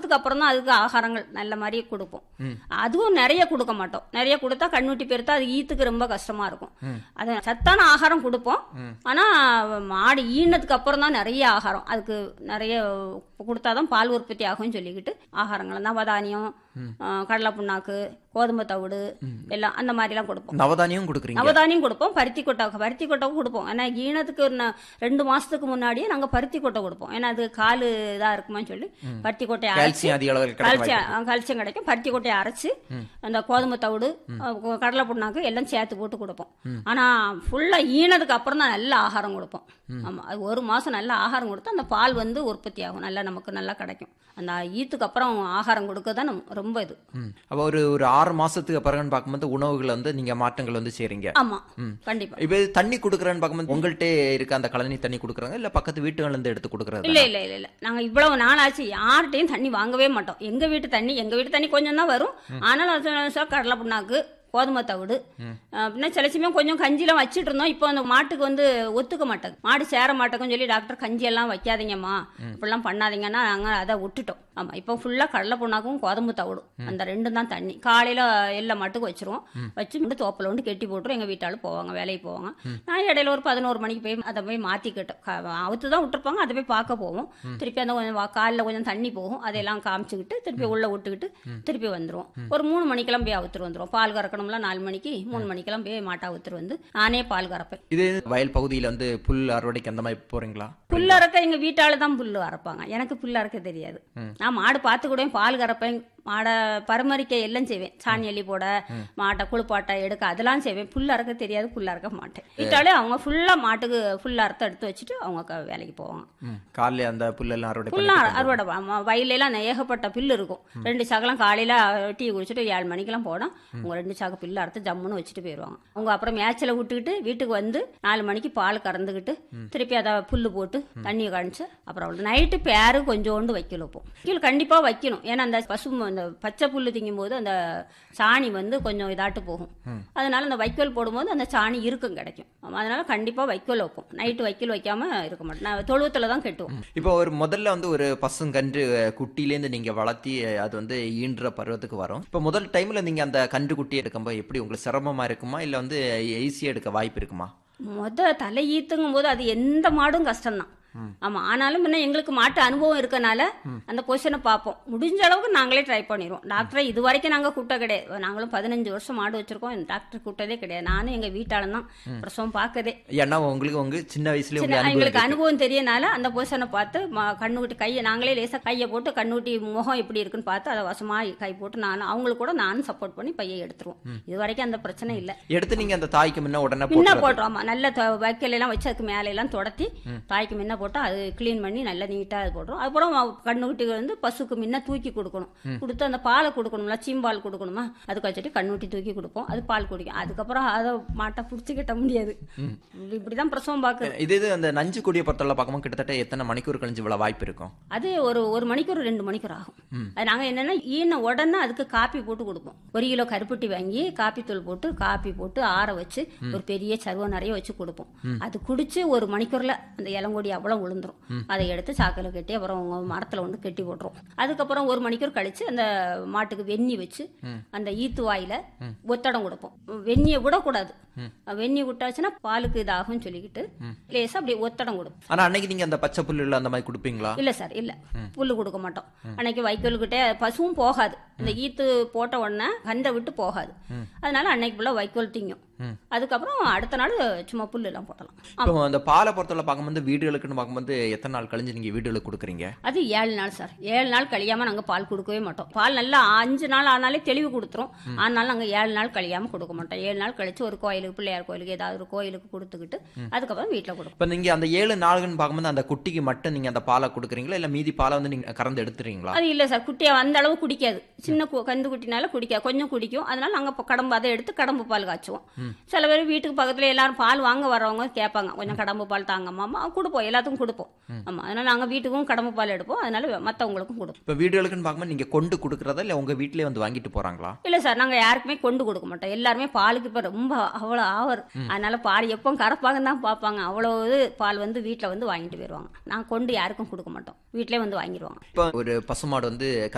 மாசத்துக்கு அப்புறம் தான் அதுக்கு ஆகாரங்கள் நல்ல மாதிரி கொடுப்போம் அதுவும் நிறைய கொடுக்க மாட்டோம் நிறைய கொடுத்தா கண்ணுட்டி பெருத்தா அது ஈத்துக்கு ரொம்ப கஷ்டமா இருக்கும் அது சத்தான ஆகாரம் கொடுப்போம் ஆனா மாடு ஈனதுக்கு அப்புறம் தான் நிறைய ஆகாரம் அதுக்கு நிறைய கொடுத்தாதான் பால் உற்பத்தி ஆகும்னு சொல்லிக்கிட்டு ஆகாரங்கள் நவதானியம் ஆ, கடலை புண்ணாக்கு கோதுமை தவிடு எல்லாம் அந்த மாதிரிலாம் கொடுப்போம் நவதானியம் கொடுக்குறீங்க நவதானியம் கொடுப்போம் பருத்தி கொட்டை பருத்தி கொட்டைவும் கொடுப்போம் ஏன்னா ஈனத்துக்கு ஒரு ந- ரெண்டு மாசத்துக்கு முன்னாடியே நாங்க பருத்தி கொட்டை கொடுப்போம் ஏன்னா அது காலு இதா இருக்குமான்னு சொல்லி பருத்தி கொட்டையை அரைச்சு கால்சியம் அதிக அளவில் கிடைக்க வாய்ப்பு கால்சியம் கால்சியம் கிடைக்கும் பருத்தி கொட்டையை அரைச்சு அந்த கோதுமை தவிடு அஹ் கடலை புண்ணாக்கு எல்லாம் சேர்த்து போட்டு கொடுப்போம் ஆனா ஃபுல்லா ஈனதுக்கு அப்புறம் தான் நல்ல ஆகாரம் கொடுப்போம் ஆமா அது ஒரு மாசம் நல்ல ஆகாரம் கொடுத்தா அந்த பால் வந்து உற்பத்தி ஆகும் நல்லா நமக்கு நல்லா கிடைக்கும் அந்த ஈத்துக்கு அப்புறம் ஆகாரம் கொடுக்க தான் நம்ம ரொம்ப இது ம். அப்போ ஒரு ஒரு ஆறு மாசத்துக்கு பிறகுன்னு பார்க்கும்போது உணவுகளை வந்து நீங்க மாற்றங்கள் வந்து செய்றீங்க ஆமா கண்டிப்பா இப்போ இது தண்ணி கொடுக்குறேன்னு பார்க்கும்போது உங்கள்கிட்ட இருக்க அந்த கழனி தண்ணி கொடுக்குறாங்க இல்ல பக்கத்து வீட்டுகள்ல இருந்து எடுத்து கொடுக்குறது இல்ல இல்ல இல்ல இல்ல நாங்க இவ்வளவு நாள் ஆச்சு யார்கிட்டயும் தண்ணி வாங்கவே மாட்டோம் எங்க வீட்டு தண்ணி எங்க வீட்டு தண்ணி கொஞ்சம் தான் வரும் ஆனாலும் அது சில கடலை புண்ணாக்கு கோதுமை தவிடு அஹ் பின்ன சில சமயம் கொஞ்சம் கஞ்சிலாம் வச்சுட்டு இருந்தோம் இப்போ அந்த மாட்டுக்கு வந்து ஒத்துக்க மாட்டேங்க மாடு சேர மாட்டேங்குன்னு சொல்லி டாக்டர் கஞ்சி எல்லாம் வைக்காதீங்கம்மா இப்படிலாம் பண்ணாதீங்கன்னா நாங்கள் அதை விட்டுட்டோம் ஆமா இப்போ ஃபுல்லா கடலை புண்ணாக்கும் கோதுமை தவிடும் அந்த ரெண்டும் தான் தண்ணி காலையில எல்லா மாட்டுக்கு வச்சிருவோம் வச்சு வந்து தோப்பில் வந்து கெட்டி போட்டுரும் எங்க வீட்டாலும் போவாங்க வேலைக்கு போவாங்க நான் இடையில ஒரு பதினோரு மணிக்கு போய் அதை போய் மாத்திக்கிட்டோம் க- அவுத்து தான் விட்டுருப்பாங்க அதை போய் பார்க்க போவோம் திருப்பி அந்த கொஞ்சம் வா- காலில் கொஞ்சம் தண்ணி போகும் அதையெல்லாம் காமிச்சுக்கிட்டு திருப்பி உள்ள விட்டுக்கிட்டு திருப்பி வந்துருவோம் ஒரு மூணு மணிக்கெல்லாம் போய் அவுத்துட்டு வந்துருவோம் பால் கறக்கணும்ல நாலு மணிக்கு மூணு மணிக்கெல்லாம் போய் மாட்டை அவுத்துட்டு வந்து நானே பால் கறப்பேன் இது வயல் பகுதியில வந்து புல் அறுவடைக்கு அந்த மாதிரி போறீங்களா புல் அறக்க எங்க வீட்டால தான் புல் அரைப்பாங்க எனக்கு புல் அறக்க தெரியாது நான் மாடு பார்த்து கூட பால் கறப்பேன் மாடை பராமரிக்க எல்லாம் செய்வேன் சாணி அள்ளி போட மாட்டை குளிப்பாட்டை எடுக்க அதெல்லாம் செய்வேன் புல் அறக்க தெரியாது புல் அறக்க மாட்டேன் வீட்டாலே அவங்க ஃபுல்லா மாட்டுக்கு புல் அறுத்து எடுத்து வச்சுட்டு அவங்க க- வேலைக்கு போவாங்க ம். காலையில அந்த புல்லெல்லாம் அறுவடை புல்லாம் பண்ணி அறுவடை ப- வயல்ல ஏகப்பட்ட பில்லு இருக்கும் ரெண்டு சாக்கெல்லாம் காலையில டீ குடிச்சிட்டு ஏழு மணிக்கெல்லாம் போனால் அவங்க ரெண்டு சாக்கு பில்லு அறுத்து ஜம்முன்னு வச்சுட்டு போயிடுவாங்க அவங்க அப்புறம் மேய்ச்சல விட்டுக்கிட்டு வீட்டுக்கு வந்து நாலு மணிக்கு பால் கறந்துக்கிட்டு திருப்பி அதை புல்லு போட்டு தண்ணியை காணிச்சு அப்புறம் அவ்வளோ நைட்டு பேரு கொஞ்சோண்டு வைக்கல வைப்போம் வைக்கல் கண்டிப்பா வைக்கணும் ஏன்னா அந்த பசு அந்த பச்சை புல்லு திங்கும் போது அந்த சாணி வந்து கொஞ்சம் இதாட்டு போகும் அதனால அந்த வைக்கோல் போடும்போது அந்த சாணி இருக்கும் கிடைக்கும் ஆமா, அதனால கண்டிப்பா வைக்கோல் வைப்போம் நைட்டு வைக்கோல் வைக்காம இருக்க மாட்டோம் நான் தொழுவத்துல தான் கட்டுவோம் இப்போ ஒரு முதல்ல வந்து ஒரு பசுங்கன்று அஹ், குட்டியிலேருந்து நீங்க வளர்த்தி அஹ், அது வந்து ஈன்ற பருவத்துக்கு வரும் இப்போ முதல் டைம்ல நீங்க அந்த கன்று குட்டி எடுக்கும்போது எப்படி உங்களுக்கு சிரமமா இருக்குமா இல்ல வந்து ஈஸியா எடுக்க வாய்ப்பு இருக்குமா முத தலை ஈத்துங்கும் போது அது எந்த மாடும் கஷ்டம்தான் ஆமா ஆனாலும் முன்ன எங்களுக்கு மாட்டு அனுபவம் இருக்கனால அந்த பொசிஷனை பார்ப்போம் முடிஞ்ச அளவுக்கு நாங்களே ட்ரை பண்ணிடுவோம் டாக்டரை இது வரைக்கும் நாங்க கூட்ட கிடையாது நாங்களும் பதினஞ்சு வருஷம் மாடு வச்சிருக்கோம் டாக்டர் கூட்டதே கிடையாது நானும் எங்க வீட்டாளன் தான் பிரசவம் பார்க்கதே ஏன்னா உங்களுக்கு உங்க சின்ன வயசுல சின்ன உங்களுக்கு அனுபவம் எங்களுக்கு இருக்கு. அனுபவம் தெரியனால அந்த பொசிஷனை பார்த்து ம- கண்ணுக்குட்டி கையை நாங்களே லேசா கையை போட்டு கண்ணுக்குட்டி முகம் எப்படி இருக்குன்னு பார்த்து அதை வசமா கை போட்டு நானும் அவங்களுக்கு கூட நானும் சப்போர்ட் பண்ணி பையை எடுத்துருவோம் இது வரைக்கும் அந்த பிரச்சனை இல்லை எடுத்து நீங்க அந்த தாய்க்கு முன்ன உடனே முன்ன போட்டுறது. போட்டுரும் ஆமா நல்ல த- வைக்கல் எல்லாம் வச்சு அதுக்கு மேலே எல்லாம் தொடத்தி தாய்க்கு முன்ன போட்டு அது க்ளீன் பண்ணி நல்லா நீட்டா அது போட்டுரும் அப்புறம் கண்ணுக்குட்டி வந்து பசுக்கு முன்ன தூக்கி கொடுக்கணும் கொடுத்து அந்த பாலை கொடுக்கணும்ல சீம்பால் கொடுக்கணுமா அதுக்கு வச்சுட்டு கண்ணுக்குட்டி தூக்கி கொடுப்போம் அது பால் குடிக்கும் அதுக்கப்புறம் அதை மாட்டை பிடிச்சி கட்ட முடியாது இப்படிதான் பிரசவம் பார்க்குது இது இது அந்த நஞ்சு கொடியை பொறுத்தவரை பார்க்கும்போது கிட்டத்தட்ட எத்தனை மணிக்கூர் கழிஞ்சு இவ்வளவு வாய்ப்பு இருக்கும் அது ஒரு ஒரு மணிக்கு ஒரு ரெண்டு மணிக்கூர் ஆகும் அது நாங்க என்னன்னா ஈன உடனே அதுக்கு காப்பி போட்டு கொடுப்போம் ஒரு கிலோ கருப்பட்டி வாங்கி காப்பி தூள் போட்டு காப்பி போட்டு ஆற வச்சு ஒரு பெரிய சருவ நிறைய வச்சு கொடுப்போம் அது குடிச்சு ஒரு மணிக்கூர்ல அந்த இளங்கொடி அவ்வளவு விழுந்துரும் அதை எடுத்து சாக்கில் கட்டி அப்புறம் அவங்க மரத்துல வந்து கட்டி போட்டுரும் அதுக்கப்புறம் ஒரு மணிக்கூர் கழிச்சு அந்த மாட்டுக்கு வெந்நி வச்சு அந்த ஈத்து வாயில ஒத்தடம் கொடுப்போம் வெந்நியை விடக்கூடாது வெந்நி விட்டாச்சுன்னா பாலுக்கு இதாகும்னு சொல்லிக்கிட்டு லேசா அப்படி ஒத்தடம் கொடுப்போம் ஆனா அன்னைக்கு நீங்க அந்த பச்சை புல்லுல அந்த மாதிரி கொடுப்பீங்களா இல்ல சார் இல்ல புல்லு கொடுக்க மாட்டோம் அன்னைக்கு வைக்கோல்கிட்ட பசுவும் போகாது இந்த ஈத்து போட்ட உடனே கண்டை விட்டு போகாது அதனால அன்னைக்கு ஃபுல்லா வைக்கோல் திங்கும் அதுக்கப்புறம் அடுத்த நாள் சும்மா புல்லு எல்லாம் போட்டலாம் ஆமா. இப்போ அந்த பாலை பொறுத்தவரை பார்க்கும்போது வீடுகளுக்குன்னு பார்க்கும்போது எத்தனை நாள் கழிஞ்சு நீங்க வீடுகளுக்கு கொடுக்குறீங்க அது ஏழு நாள் சார் ஏழு நாள் கழியாம நாங்க பால் கொடுக்கவே மாட்டோம் பால் நல்லா அஞ்சு நாள் ஆனாலே தெளிவு கொடுத்துரும் ஆனாலும் நாங்க ஏழு நாள் கழியாம கொடுக்க மாட்டோம் ஏழு நாள் கழிச்சு ஒரு கோயிலுக்கு பிள்ளையார் கோயிலுக்கு ஏதாவது ஒரு கோயிலுக்கு கொடுத்துக்கிட்டு அதுக்கப்புறம் வீட்டுல கொடுப்போம் இப்போ நீங்க அந்த ஏழு நாள்கள்னு பார்க்கும்போது அந்த குட்டிக்கு மட்டும் நீங்க அந்த பாலை கொடுக்குறீங்களா இல்ல மீதி பாலை வந்து நீங்க கறந்து எடுத்துறீங்களா அது இல்ல சார் குட்டியை அந்த அளவு குடிக்காது சின்ன கு- கந்து குட்டினால குடிக்காது கொஞ்சம் குடிக்கும் அதனால நாங்க இப்ப கடம்பு அதை எடுத்து கடம்பு பால் காய்ச்சுவோம் சில பேர் வீட்டுக்கு பக்கத்துல எல்லாரும் பால் வாங்க வர்றவங்க கேட்பாங்க கொஞ்சம் கடம்பு பால் தாங்கம்மா கொடுப்போம் எல்லாத்துக்கும் கொடுப்போம் ஆமா அதனால நாங்க வீட்டுக்கும் கடம்பு பால் எடுப்போம் அதனால மத்தவங்களுக்கும் கொடுப்போம் இப்போ வீடுகளுக்குன்னு பார்க்கும்போது நீங்க கொண்டு கொடுக்குறதா இல்ல உங்க வீட்டிலே வந்து வாங்கிட்டு போறாங்களா இல்ல சார் நாங்க யாருக்குமே கொண்டு கொடுக்க மாட்டோம் எல்லாருமே பாலுக்கு இப்ப ரொம்ப அவ்வளவு ஆவர் அதனால பால் எப்போ கறப்பாங்க தான் பார்ப்பாங்க அவ்வளவு இது பால் வந்து வீட்டுல வந்து வாங்கிட்டு போயிருவாங்க நாங்க கொண்டு யாருக்கும் கொடுக்க மாட்டோம் வீட்டிலே வந்து வாங்கிடுவாங்க இப்போ ஒரு பசுமாடு வந்து